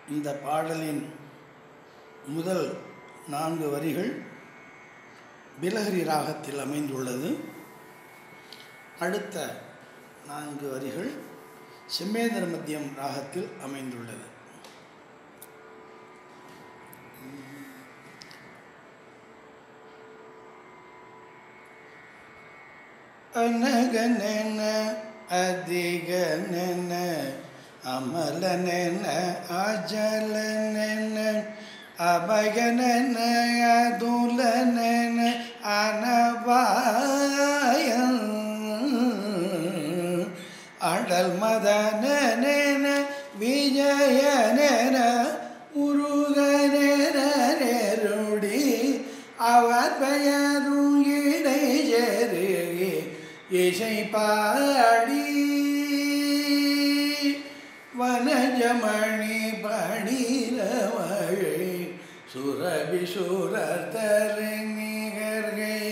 இந்த பாடலின் முதல் நான்கு வரிகள் பிலஹரி ராகத்தில் அமைந்துள்ளது அடுத்த நான்கு வரிகள் செம்மேந்திர மத்தியம் ராகத்தில் அமைந்துள்ளது அனகனென அதிகனென அமலனென அஜலனென அபயனென அதுலனென அனபாயம் அடல் மதனென விஜயனென முருகனென நெருடி அவர் பெயரும் இடை செருகி இசை பாடி வனஜமணி படிரமழை சுரபி சுரர் தருநிகர்கை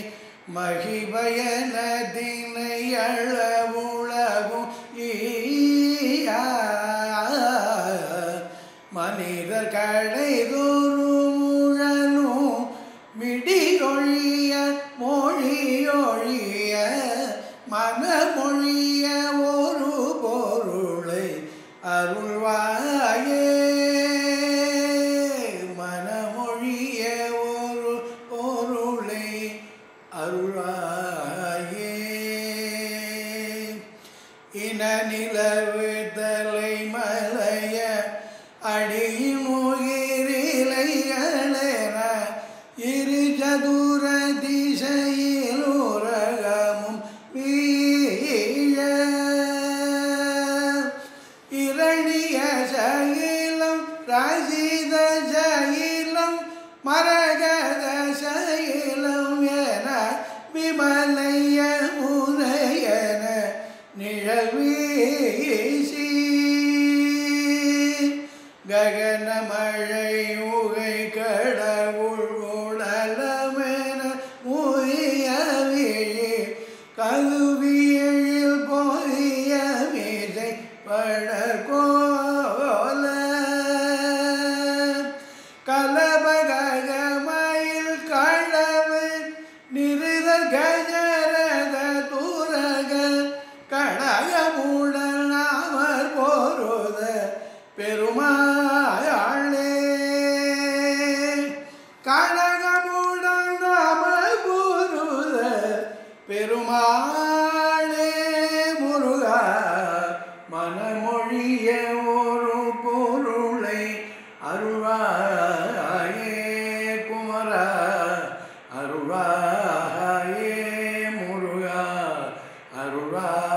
மகிபயனதினை அளவுளவும் ஈயா மனிதர் கடை முழலும் மிடியொழிய மொழியொழிய மனமொழிய ஒரு பொருளை அருள்வாயே மனமொழிய ஒரு பொருளை அருள்வாயே இன நிலவு தலை மலைய அடிமுகிரிலைகளென இரு சதுர திசையில் உலகமும் வீழ இரணிய சகிலம் ராசித சகிலம் மரகத சகிலம் என விமலைய முனையன நிழல்வீசி ககன மழை உகை கடவுள் உடலமென முய விழி கல்வியில் போய மீசை படகோல கலபகமயில் களவு நிருத கஜரத துரக கடகமுடன் அவர் போருத பெருமாளே கடகமுடன் அவர் போருத பெருமாளே முருகா மனமொழிய ஒரு பொருளை அருள்வாயே குமரா அருள்வாயே முருகா அருள்வாயே